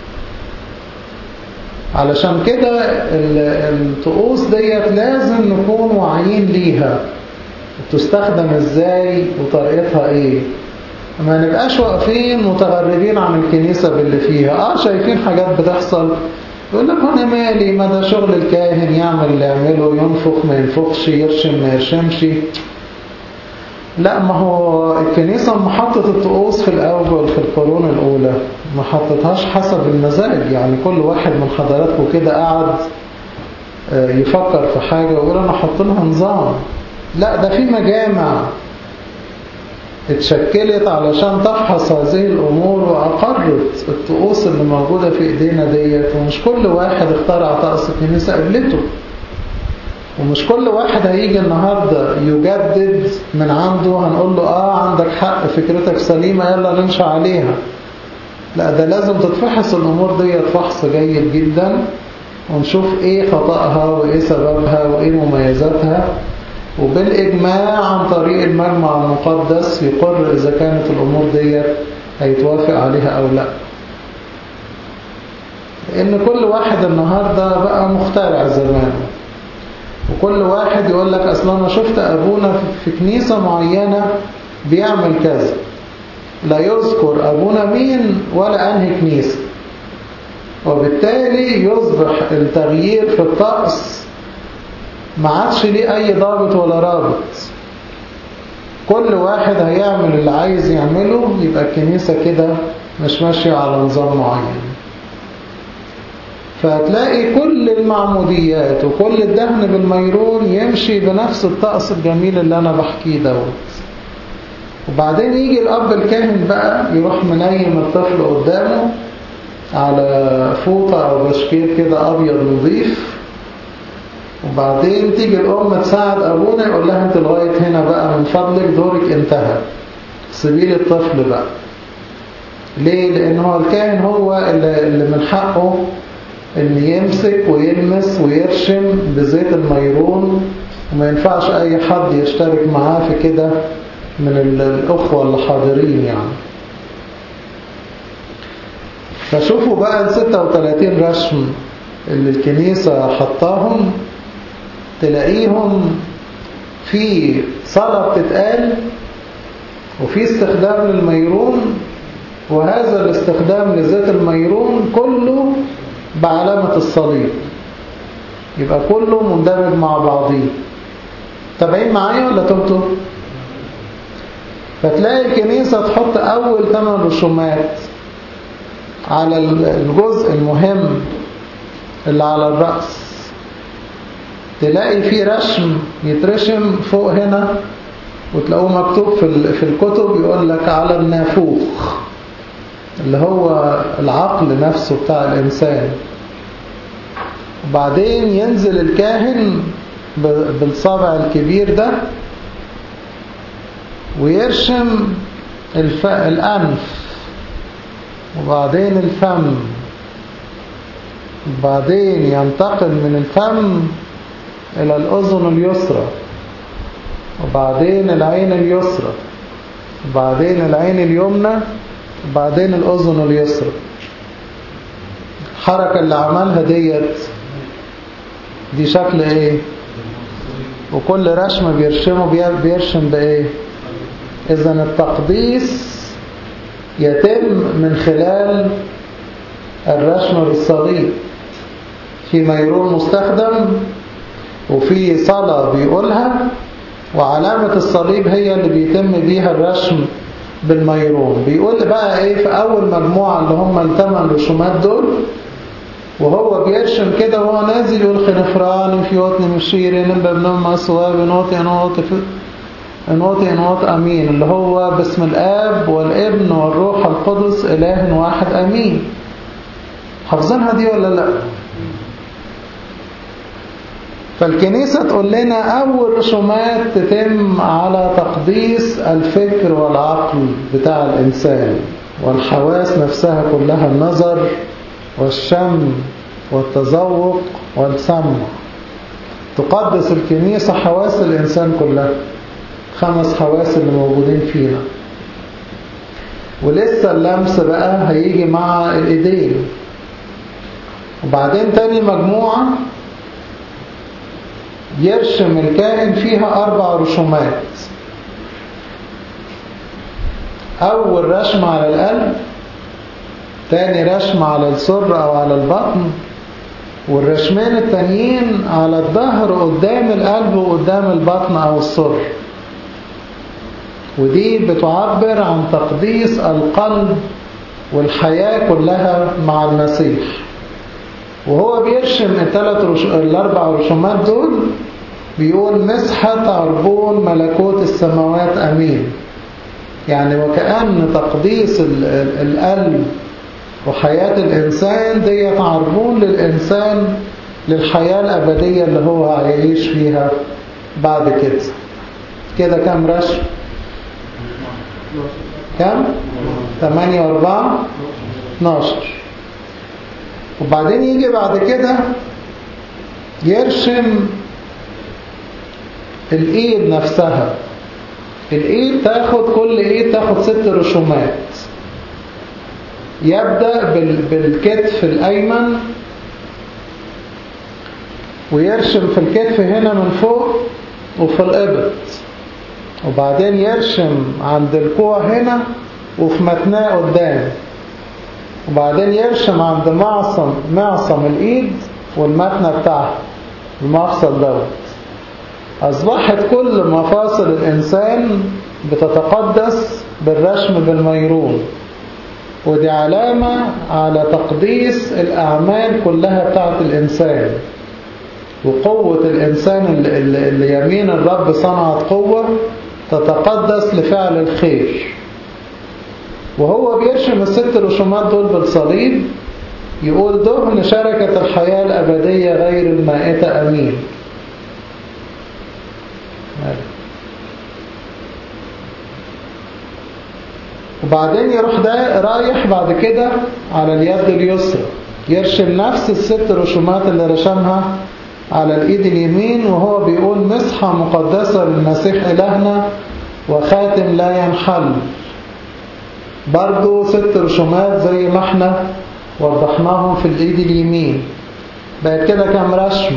علشان كده الطقوس ديت لازم نكون واعيين ليها تستخدم ازاي وطريقتها ايه ما نبقاش واقفين متغربين عن الكنيسة باللي فيها اه شايفين حاجات بتحصل يقول لك انا مالي ما ده شغل الكاهن يعمل اللي يعمله ينفخ ما ينفخش يرشم ما يرشمش لا ما هو الكنيسة محطة الطقوس في الأول في القرون الأولى ما حطتهاش حسب المزاج يعني كل واحد من حضراتكم كده قاعد يفكر في حاجة ويقول أنا أحط لها نظام لا ده في مجامع اتشكلت علشان تفحص هذه الأمور وأقرت الطقوس اللي موجودة في إيدينا ديت ومش كل واحد اخترع طقس الكنيسة قبلته ومش كل واحد هيجي النهاردة يجدد من عنده هنقول له آه عندك حق فكرتك سليمة يلا نمشي عليها لا ده لازم تتفحص الأمور ديت فحص جيد جدا ونشوف ايه خطأها وايه سببها وايه مميزاتها وبالإجماع عن طريق المجمع المقدس يقر إذا كانت الأمور ديت هيتوافق عليها أو لا لأن كل واحد النهاردة بقى مخترع زمانه وكل واحد يقول لك أصلا أنا شفت أبونا في كنيسة معينة بيعمل كذا لا يذكر أبونا مين ولا أنهي كنيسة وبالتالي يصبح التغيير في الطقس ما عادش ليه أي ضابط ولا رابط كل واحد هيعمل اللي عايز يعمله يبقى الكنيسة كده مش ماشية على نظام معين فهتلاقي كل المعموديات وكل الدهن بالميرون يمشي بنفس الطقس الجميل اللي أنا بحكيه دوت وبعدين يجي الأب الكاهن بقى يروح منيم الطفل قدامه على فوطة أو بشكير كده أبيض نظيف وبعدين تيجي الأم تساعد أبونا يقول لها أنت لغاية هنا بقى من فضلك دورك انتهى سبيل الطفل بقى ليه؟ لأن هو الكاهن هو اللي, اللي من حقه ان يمسك ويلمس ويرشم بزيت الميرون وما ينفعش أي حد يشترك معاه في كده من الأخوة اللي حاضرين يعني فشوفوا بقى ال 36 رشم اللي الكنيسة حطاهم تلاقيهم في صلاة بتتقال وفي استخدام للميرون وهذا الاستخدام لزيت الميرون كله بعلامة الصليب يبقى كله مندمج مع بعضيه تابعين معايا ولا تبتوا فتلاقي الكنيسة تحط أول ثمان رسومات على الجزء المهم اللي على الرأس تلاقي فيه رسم يترسم فوق هنا وتلاقوه مكتوب في في الكتب يقول لك على النافوخ اللي هو العقل نفسه بتاع الإنسان وبعدين ينزل الكاهن بالصابع الكبير ده ويرشم الف... الأنف وبعدين الفم وبعدين ينتقل من الفم إلى الأذن اليسرى وبعدين العين اليسرى وبعدين العين اليمنى وبعدين الأذن اليسرى الحركة اللي عملها ديت دي شكل ايه وكل رشمة بيرشمه بيرشم بايه إذا التقديس يتم من خلال الرشم بالصليب في ميرون مستخدم وفي صلاة بيقولها وعلامة الصليب هي اللي بيتم بيها الرشم بالميرون بيقول بقى ايه في اول مجموعة اللي هم الثمان رسومات دول وهو بيرشم كده وهو نازل يقول خنفران في وطن مشير نبا بنم أسواب نوطي نوطي نوطي نوط أمين اللي هو باسم الآب والابن والروح القدس إله واحد أمين حافظينها دي ولا لا فالكنيسة تقول لنا أول رسومات تتم على تقديس الفكر والعقل بتاع الإنسان والحواس نفسها كلها النظر والشم والتذوق والسمع تقدس الكنيسة حواس الإنسان كلها خمس حواس اللي موجودين فينا ولسه اللمس بقى هيجي مع الإيدين وبعدين تاني مجموعة يرشم الكائن فيها أربع رسومات أول رسم على القلب تاني رسم على السر أو على البطن والرسمين التانيين على الظهر قدام القلب وقدام البطن أو السر ودي بتعبر عن تقديس القلب والحياة كلها مع المسيح وهو بيرشم الثلاث رش... الأربع رسومات دول بيقول مسحة عربون ملكوت السماوات أمين يعني وكأن تقديس القلب وحياة الإنسان دي عربون للإنسان للحياة الأبدية اللي هو هيعيش فيها بعد كده كده كم رشم كم 8 و4 12 وبعدين يجي بعد كده يرشم الايد نفسها الايد تاخد كل ايد تاخد ست رسومات يبدأ بالكتف الأيمن ويرشم في الكتف هنا من فوق وفي الإبط وبعدين يرشم عند الكوع هنا وفي متناه قدام وبعدين يرشم عند معصم معصم الإيد والمتنة بتاعها المفصل دوت أصبحت كل مفاصل الإنسان بتتقدس بالرشم بالميرون ودي علامة على تقديس الأعمال كلها بتاعت الإنسان وقوة الإنسان اللي, اللي يمين الرب صنعت قوة تتقدس لفعل الخير وهو بيرشم الست رسومات دول بالصليب يقول دهن شركة الحياة الأبدية غير المائتة أمين وبعدين يروح ده رايح بعد كده على اليد اليسرى يرشم نفس الست رسومات اللي رشمها على الايد اليمين وهو بيقول مسحة مقدسة للمسيح إلهنا وخاتم لا ينحل برضو ست رسومات زي ما احنا وضحناهم في الايد اليمين بقت كده كم رسم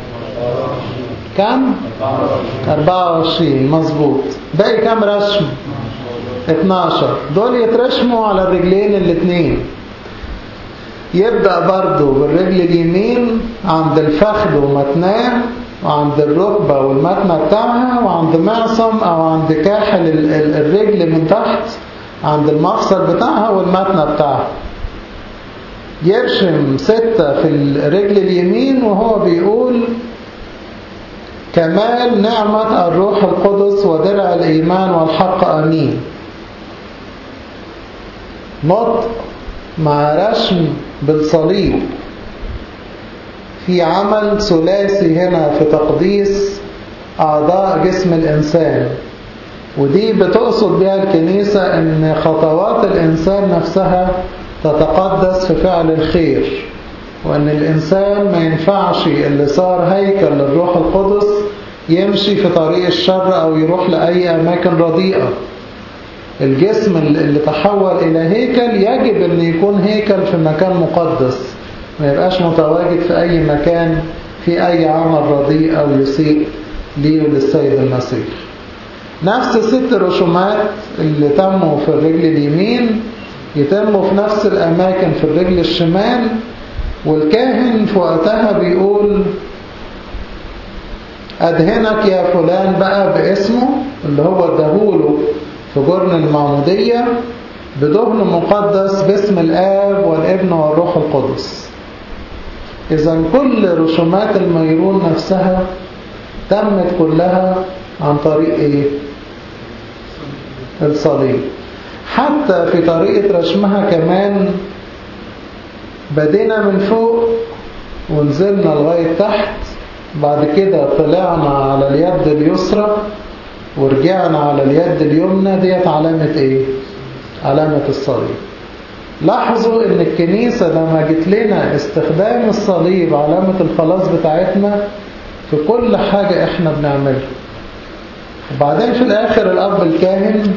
كم 24 مظبوط باقي كم رسم 12 دول يترشموا على الرجلين الاثنين يبدأ برضو بالرجل اليمين عند الفخذ ومتناه وعند الركبة والمتنة بتاعها وعند معصم أو عند كاحل الرجل من تحت عند المفصل بتاعها والمتنة بتاعها يرشم ستة في الرجل اليمين وهو بيقول كمال نعمة الروح القدس ودرع الإيمان والحق أمين نطق مع رسم بالصليب في عمل ثلاثي هنا في تقديس أعضاء جسم الإنسان ودي بتقصد بها الكنيسة أن خطوات الإنسان نفسها تتقدس في فعل الخير وأن الإنسان ما ينفعش اللي صار هيكل للروح القدس يمشي في طريق الشر أو يروح لأي أماكن رديئة الجسم اللي تحول إلى هيكل يجب أن يكون هيكل في مكان مقدس ما يبقاش متواجد في أي مكان في أي عمل رديء أو يسيء ليه وللسيد المسيح نفس ست رسومات اللي تموا في الرجل اليمين يتموا في نفس الأماكن في الرجل الشمال والكاهن في وقتها بيقول أدهنك يا فلان بقى باسمه اللي هو اداهوله في جرن المعمودية بدهن مقدس باسم الآب والابن والروح القدس إذا كل رسومات الميرون نفسها تمت كلها عن طريق إيه؟ الصليب حتى في طريقة رسمها كمان بدينا من فوق ونزلنا لغاية تحت بعد كده طلعنا على اليد اليسرى ورجعنا على اليد اليمنى ديت علامة ايه علامة الصليب لاحظوا ان الكنيسة لما جت لنا استخدام الصليب علامة الخلاص بتاعتنا في كل حاجة احنا بنعملها وبعدين في الاخر الاب الكاهن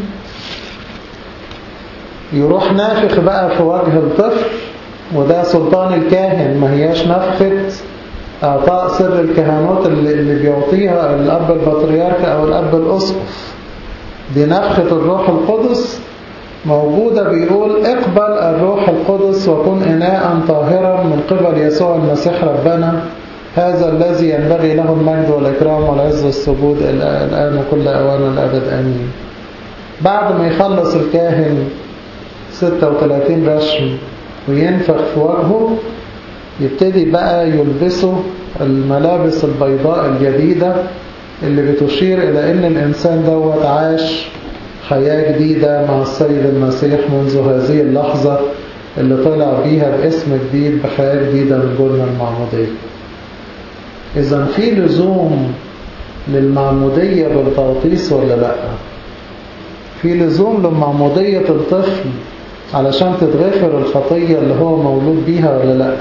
يروح نافخ بقى في وجه الطفل وده سلطان الكاهن ما هياش نفخة اعطاء سر الكهنوت اللي, اللي بيعطيها الاب البطريرك او الاب الاسقف دي نفخة الروح القدس موجودة بيقول اقبل الروح القدس وكن إناء طاهرا من قبل يسوع المسيح ربنا هذا الذي ينبغي له المجد والإكرام والعز والسجود الآن وكل أوان الأبد آمين بعد ما يخلص الكاهن 36 رشم وينفخ في وجهه يبتدي بقى يلبسه الملابس البيضاء الجديدة اللي بتشير إلى أن الإنسان دوت عاش حياة جديدة مع السيد المسيح منذ هذه اللحظة اللي طلع بيها باسم جديد بحياة جديدة من جولنا المعمودية إذا في لزوم للمعمودية بالتغطيس ولا لأ في لزوم للمعمودية الطفل علشان تتغفر الخطية اللي هو مولود بيها ولا لأ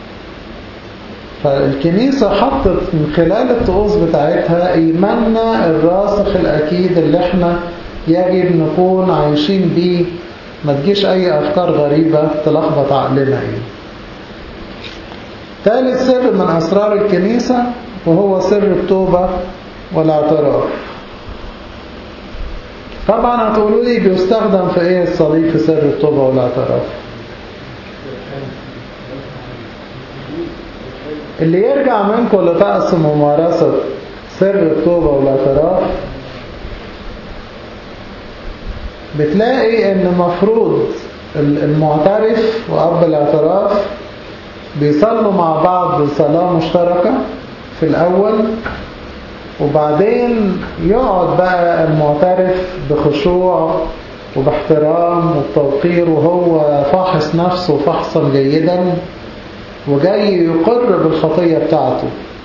فالكنيسة حطت من خلال الطقوس بتاعتها إيماننا الراسخ الأكيد اللي احنا يجب نكون عايشين بيه ما تجيش أي أفكار غريبة تلخبط عقلنا يعني. ثالث سر من أسرار الكنيسة وهو سر التوبة والاعتراف طبعا هتقولوا لي بيستخدم في ايه الصليب في سر التوبة والاعتراف اللي يرجع منكم لطقس ممارسة سر التوبة والاعتراف بتلاقي ان مفروض المعترف وأب الاعتراف بيصلوا مع بعض صلاة مشتركة في الأول وبعدين يقعد بقى المعترف بخشوع وباحترام وبتوقير وهو فاحص نفسه فحصا جيدا وجاي يقر بالخطية بتاعته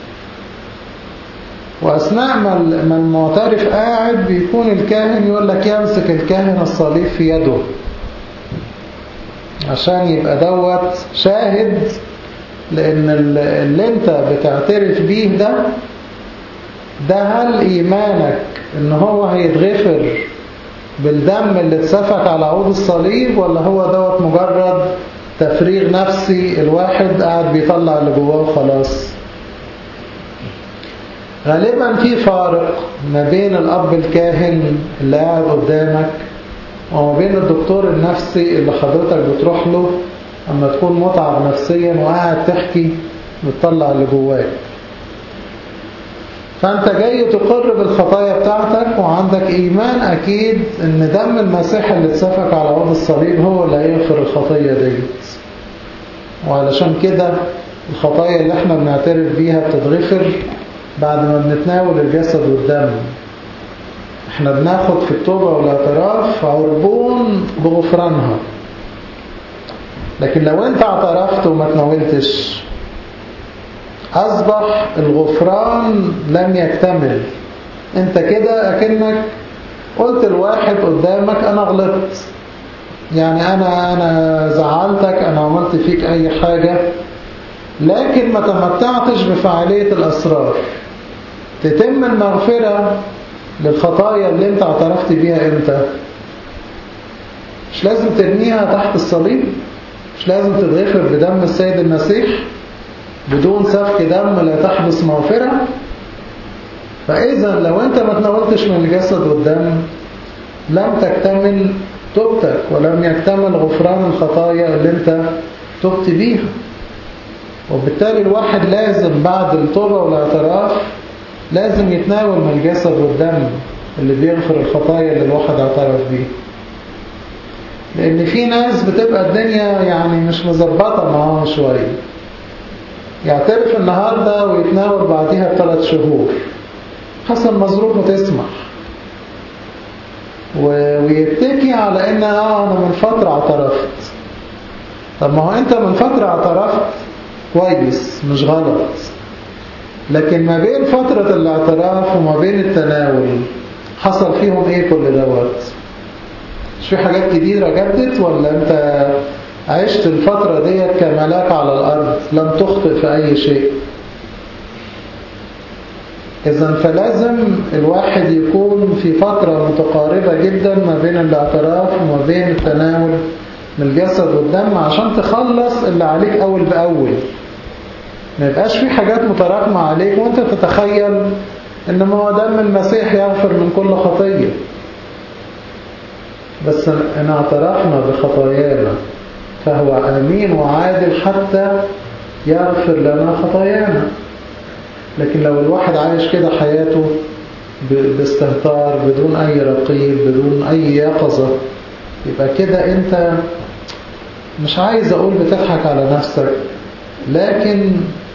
وأثناء ما المعترف قاعد بيكون الكاهن يقول لك يمسك الكاهن الصليب في يده عشان يبقى دوت شاهد لأن اللي انت بتعترف بيه ده ده هل إيمانك إن هو هيتغفر بالدم اللي اتسفك على عود الصليب ولا هو دوت مجرد تفريغ نفسي الواحد قاعد بيطلع اللي جواه وخلاص غالبا في فارق ما بين الأب الكاهن اللي قاعد قدامك وما بين الدكتور النفسي اللي حضرتك بتروح له أما تكون متعب نفسيا وقاعد تحكي بتطلع اللي جواك فأنت جاي تقر بالخطايا بتاعتك وعندك إيمان أكيد إن دم المسيح اللي اتسفك على عود الصليب هو اللي هيغفر الخطية ديت وعلشان كده الخطايا اللي احنا بنعترف بيها بتتغفر بعد ما بنتناول الجسد والدم احنا بناخد في التوبة والاعتراف عربون بغفرانها لكن لو انت اعترفت وما تناولتش أصبح الغفران لم يكتمل انت كده أكنك قلت الواحد قدامك أنا غلطت يعني أنا, أنا زعلتك أنا عملت فيك أي حاجة لكن ما تمتعتش بفعالية الأسرار تتم المغفرة للخطايا اللي انت اعترفت بيها امتى مش لازم ترميها تحت الصليب مش لازم تتغفر بدم السيد المسيح بدون سفك دم لا تحدث مغفرة فإذا لو أنت ما تناولتش من الجسد والدم لم تكتمل توبتك ولم يكتمل غفران الخطايا اللي أنت تبت بيها وبالتالي الواحد لازم بعد التوبة والاعتراف لازم يتناول من الجسد والدم اللي بيغفر الخطايا اللي الواحد اعترف بيها لأن في ناس بتبقى الدنيا يعني مش مظبطة معاهم شوية يعترف النهاردة ويتناول بعديها بثلاث شهور حسب ما ظروفه تسمح ويتكي على ان اه انا من فترة اعترفت طب ما هو انت من فترة اعترفت كويس مش غلط لكن ما بين فترة الاعتراف وما بين التناول حصل فيهم ايه كل دوت مش في حاجات جديدة جدت ولا انت عشت الفترة ديت كملاك على الارض لم تخطئ في اي شيء إذا فلازم الواحد يكون في فترة متقاربة جدا ما بين الاعتراف وما بين التناول من الجسد والدم عشان تخلص اللي عليك أول بأول ما يبقاش في حاجات متراكمة عليك وانت تتخيل ان ما هو دم المسيح يغفر من كل خطية بس ان اعترفنا بخطايانا فهو أمين وعادل حتى يغفر لنا خطايانا لكن لو الواحد عايش كده حياته باستهتار بدون أي رقيب بدون أي يقظة يبقى كده أنت مش عايز أقول بتضحك على نفسك لكن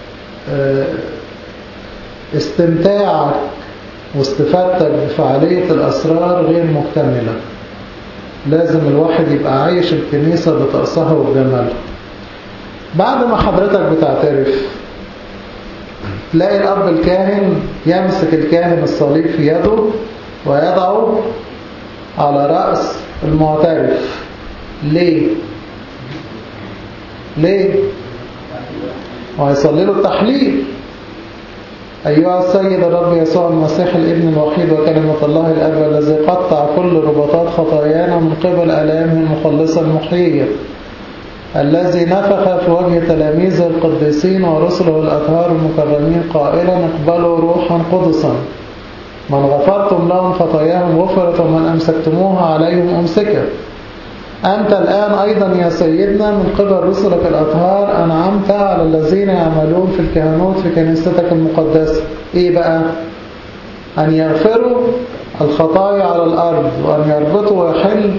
استمتاعك واستفادتك بفعالية الأسرار غير مكتملة لازم الواحد يبقى عايش الكنيسة بطقسها وبجمالها بعد ما حضرتك بتعترف تلاقي الأب الكاهن يمسك الكاهن الصليب في يده ويضعه على رأس المعترف ليه؟ ليه؟ وهيصلي له التحليل أيها السيد الرب يسوع المسيح الابن الوحيد وكلمة الله الأب الذي قطع كل رباطات خطايانا من قبل ألامه المخلصة المحيية الذي نفخ في وجه تلاميذه القديسين ورسله الأطهار المكرمين قائلا اقبلوا روحا قدسا من غفرتم لهم خطاياهم غفرت ومن أمسكتموها عليهم أمسكت أنت الآن أيضا يا سيدنا من قبل رسلك الأطهار أنعمت على الذين يعملون في الكهنوت في كنيستك المقدسة إيه بقى؟ أن يغفروا الخطايا على الأرض وأن يربطوا ويحل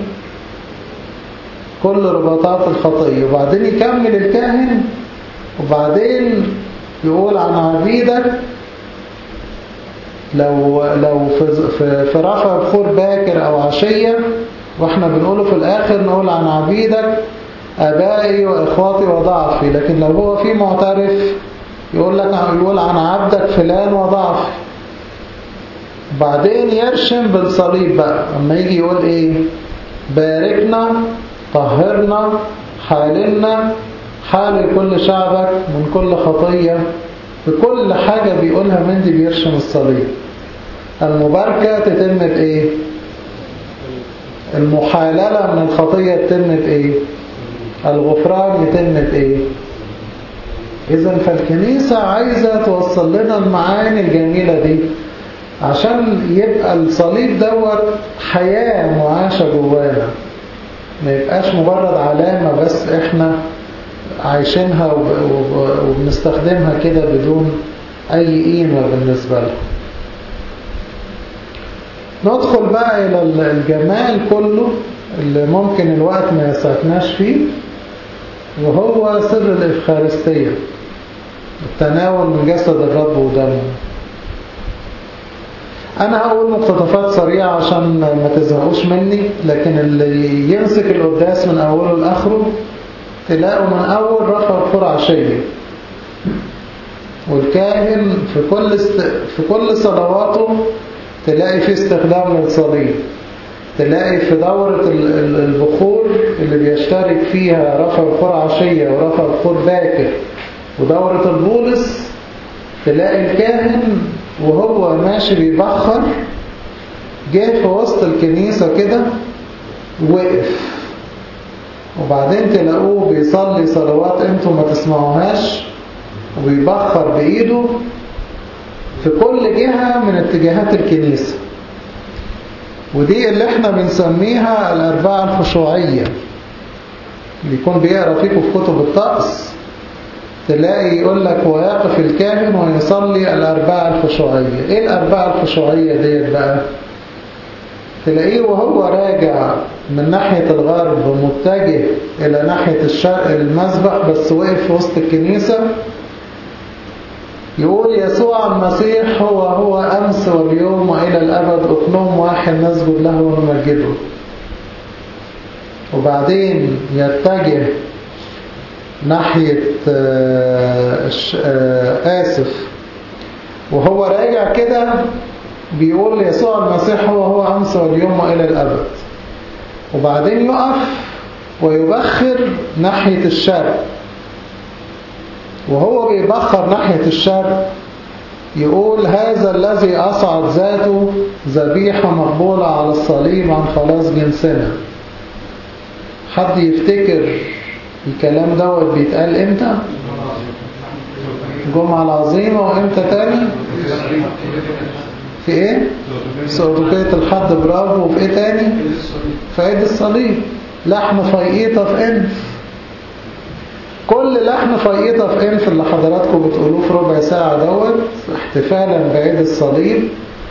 كل رباطات الخطية وبعدين يكمل الكاهن وبعدين يقول عن عبيدك لو لو في في رفع بخور باكر أو عشية واحنا بنقوله في الآخر نقول عن عبيدك أبائي وإخواتي وضعفي لكن لو هو في معترف يقول لك يقول عن عبدك فلان وضعفي بعدين يرشم بالصليب بقى اما يجي يقول ايه باركنا طهرنا حالنا حال كل شعبك من كل خطية في كل حاجة بيقولها من دي بيرشم الصليب المباركة تتم بإيه المحاللة من الخطية تتم بإيه الغفران يتم بإيه إذا فالكنيسة عايزة توصل لنا المعاني الجميلة دي عشان يبقى الصليب دوت حياة معاشة جوانا ما يبقاش مجرد علامة بس احنا عايشينها وبنستخدمها كده بدون أي قيمة بالنسبة لها ندخل بقى إلى الجمال كله اللي ممكن الوقت ما يسعفناش فيه وهو سر الإفخارستية التناول من جسد الرب ودمه أنا هقول مقتطفات سريعة عشان ما تزهقوش مني لكن اللي يمسك القداس من أوله لآخره تلاقوا من أول رفع الخور عشية والكاهن في كل است... في كل صلواته تلاقي فيه استخدام للصليب تلاقي في دورة البخور اللي بيشترك فيها رفع الخور عشية ورفع الخور باكر ودورة البولس تلاقي الكاهن وهو ماشي بيبخر جه في وسط الكنيسة كده وقف وبعدين تلاقوه بيصلي صلوات انتم ما تسمعوهاش وبيبخر بإيده في كل جهة من اتجاهات الكنيسة ودي اللي احنا بنسميها الأربعة الخشوعية اللي يكون بيقرأ فيكم في كتب الطقس تلاقي يقول لك ويقف الكاهن ويصلي الأربعة الخشوعية ايه الأربعة الخشوعية ديت بقى تلاقيه وهو راجع من ناحية الغرب متجه إلى ناحية الشرق المسبح بس وقف في وسط الكنيسة يقول يسوع المسيح هو هو أمس واليوم وإلى الأبد أقنوم واحد نسجد له ونمجده وبعدين يتجه ناحية آسف وهو راجع كده بيقول يسوع المسيح هو هو أمس واليوم وإلى الأبد وبعدين يقف ويبخر ناحية الشرق وهو بيبخر ناحية الشرق يقول هذا الذي أصعد ذاته ذبيحة مقبولة على الصليب عن خلاص جنسنا حد يفتكر الكلام دوت بيتقال امتى الجمعة العظيمة وامتى تاني في ايه سعودية الحد برافو وفي ايه تاني في عيد الصليب لحم فيقيطة في انف كل لحم فيقيطة في انف اللي حضراتكم بتقولوه في ربع ساعة دوت احتفالا بعيد الصليب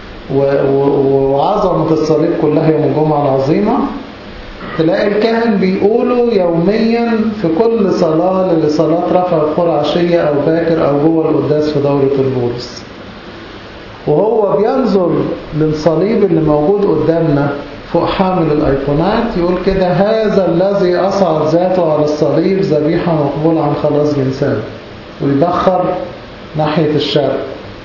وعظمة الصليب كلها يوم الجمعة العظيمة تلاقي الكاهن بيقولوا يوميا في كل صلاة لصلاة رفع الخور عشية أو باكر أو جوه القداس في دورة البولس وهو بينظر للصليب اللي موجود قدامنا فوق حامل الأيقونات يقول كده هذا الذي أصعد ذاته على الصليب ذبيحة مقبولة عن خلاص جنسان ويبخر ناحية الشرق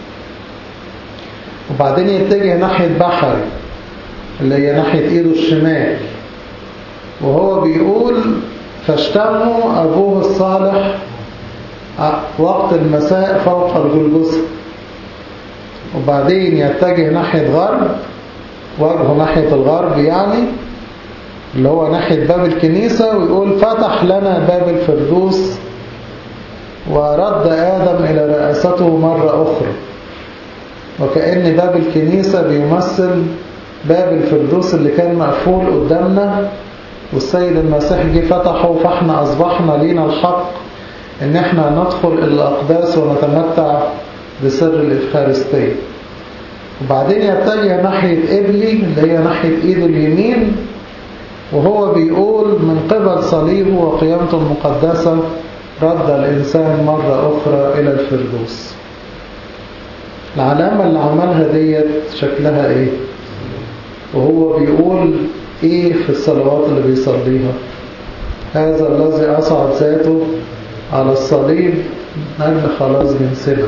وبعدين يتجه ناحية بحر اللي هي ناحية ايده الشمال وهو بيقول فاشتموا أبوه الصالح وقت المساء فوق الجلجسة وبعدين يتجه ناحية غرب وجهه ناحية الغرب يعني اللي هو ناحية باب الكنيسة ويقول فتح لنا باب الفردوس ورد آدم إلى رئاسته مرة أخرى وكأن باب الكنيسة بيمثل باب الفردوس اللي كان مقفول قدامنا والسيد المسيح جه فتحه فاحنا أصبحنا لينا الحق إن احنا ندخل إلى الأقداس ونتمتع بسر الإفخارستية وبعدين يتجه ناحية إبلي اللي هي ناحية إيده اليمين وهو بيقول من قبل صليبه وقيامته المقدسة رد الإنسان مرة أخرى إلى الفردوس العلامة اللي عملها ديت شكلها إيه وهو بيقول إيه في الصلوات اللي بيصليها هذا الذي أصعد ذاته على الصليب نجل خلاص جنسنا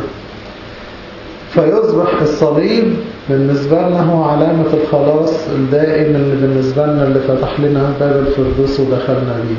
فيصبح الصليب بالنسبة لنا هو علامة الخلاص الدائم اللي بالنسبة لنا اللي فتح لنا باب الفردوس ودخلنا بيه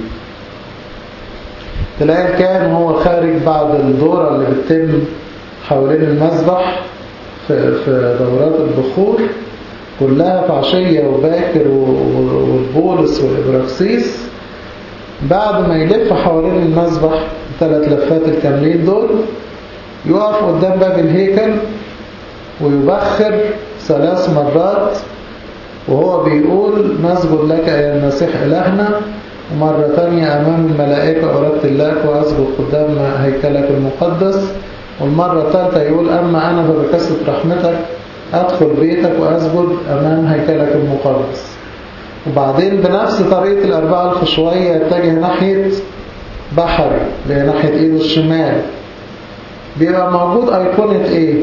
تلاقي الكاهن وهو خارج بعد الدورة اللي بتتم حوالين المسبح في, في دورات البخور كلها في عشية وباكر والبولس والإبراكسيس بعد ما يلف حوالين المسبح ثلاث لفات الكاملين دول يقف قدام باب الهيكل ويبخر ثلاث مرات وهو بيقول نسجد لك يا المسيح إلهنا ومرة تانية أمام الملائكة أردت الله وأسجد قدام هيكلك المقدس والمرة الثالثة يقول أما أنا فبكسة رحمتك أدخل بيتك وأسجد أمام هيكلك المقدس وبعدين بنفس طريقة الأربعة الخشوية يتجه ناحية بحر اللي هي ناحية إيده الشمال بيبقى موجود أيقونة إيه؟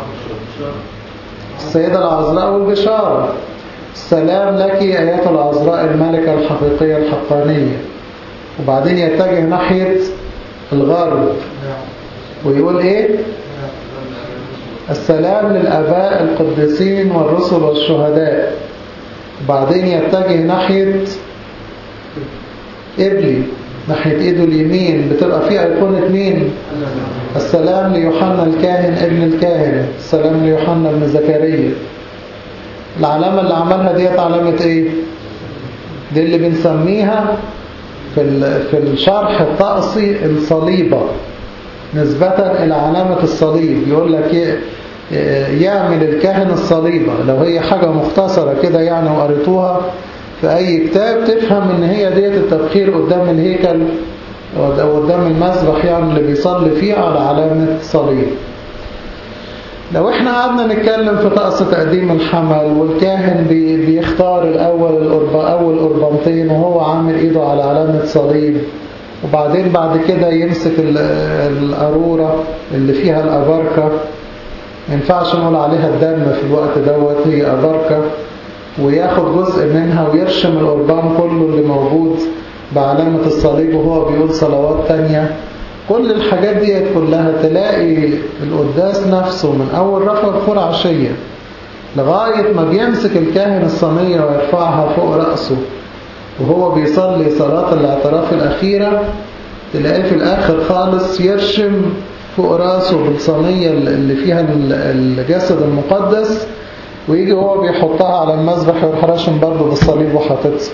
السيدة العذراء والبشارة السلام لك أيات العذراء الملكة الحقيقية الحقانية وبعدين يتجه ناحية الغرب ويقول إيه؟ السلام للأباء القديسين والرسل والشهداء وبعدين يتجه ناحية إبلي ناحية إيده اليمين بتبقى فيه أيقونة مين؟ السلام ليوحنا الكاهن ابن الكاهن السلام ليوحنا ابن زكريا العلامة اللي عملها ديت علامة ايه دي اللي بنسميها في في الشرح الطقسي الصليبة نسبة إلى علامة الصليب يقول لك ايه يعمل الكاهن الصليبة لو هي حاجة مختصرة كده يعني وقريتوها في أي كتاب تفهم إن هي ديت التبخير قدام الهيكل قدام المسبح يعني اللي بيصلي فيه على علامة صليب لو احنا قعدنا نتكلم في طقس تقديم الحمل والكاهن بي بيختار الأول الأربع أول أربعتين وهو عامل إيده على علامة صليب وبعدين بعد كده يمسك القارورة اللي فيها الأبركة ما ينفعش نقول عليها الدم في الوقت دوت هي أبركة وياخد جزء منها ويرشم القربان كله اللي موجود بعلامة الصليب وهو بيقول صلوات تانية كل الحاجات دي كلها تلاقي القداس نفسه من أول رفع الخور عشية لغاية ما بيمسك الكاهن الصينية ويرفعها فوق رأسه وهو بيصلي صلاة الاعتراف الأخيرة تلاقيه في الآخر خالص يرشم فوق رأسه بالصينية اللي فيها الجسد المقدس ويجي هو بيحطها على المذبح ويروح راشم برضه بالصليب وحاططها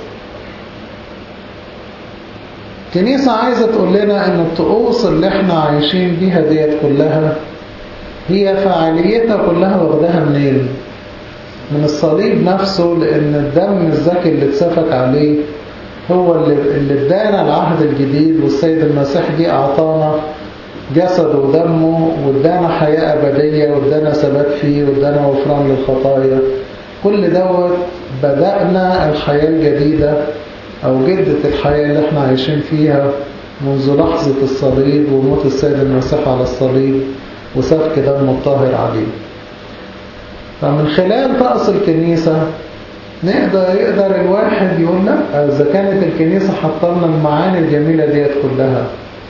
الكنيسة عايزة تقول لنا ان الطقوس اللي احنا عايشين بيها ديت كلها هي فعاليتها كلها واخداها منين من الصليب نفسه لان الدم الزكي اللي اتسفك عليه هو اللي, اللي ادانا العهد الجديد والسيد المسيح جه اعطانا جسده ودمه وادانا حياة أبدية وادانا ثبات فيه وادانا غفران للخطايا كل دوت بدأنا الحياة الجديدة أو جدة الحياة اللي احنا عايشين فيها منذ لحظة الصليب وموت السيد المسيح على الصليب وسفك دم الطاهر عليه فمن خلال طقس الكنيسة نقدر يقدر الواحد يقول لا إذا كانت الكنيسة حطلنا المعاني الجميلة ديت كلها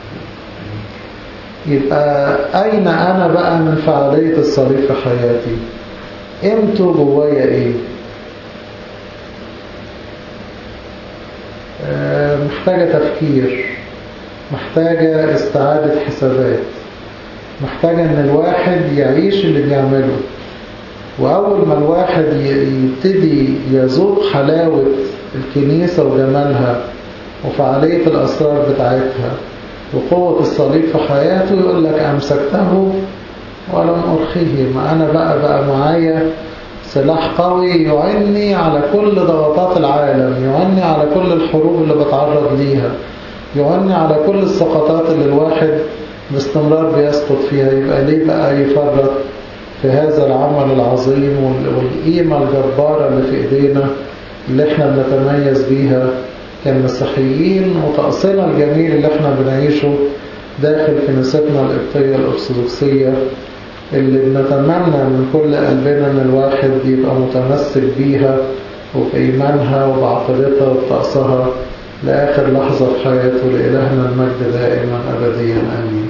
يبقى أين أنا بقى من فعالية الصليب في حياتي قيمته جوايا إيه محتاجة تفكير محتاجة استعادة حسابات محتاجة ان الواحد يعيش اللي بيعمله وأول ما الواحد يبتدي يذوق حلاوة الكنيسة وجمالها وفعالية الأسرار بتاعتها وقوة الصليب في حياته يقول لك أمسكته ولم أرخيه ما أنا بقى بقى معايا سلاح قوي يعني على كل ضغطات العالم يعني على كل الحروب اللي بتعرض ليها يعني على كل السقطات اللي الواحد باستمرار بيسقط فيها يبقى ليه بقى يفرط في هذا العمل العظيم والقيمة الجبارة اللي في ايدينا اللي احنا بنتميز بيها كمسيحيين وتأصيلنا الجميل اللي احنا بنعيشه داخل كنيستنا القبطية الأرثوذكسية اللي بنتمنى من كل قلبنا ان الواحد يبقى متمسك بيها وبإيمانها وبعقيدتها وبطقسها لآخر لحظة في حياته لإلهنا المجد دائما أبديا آمين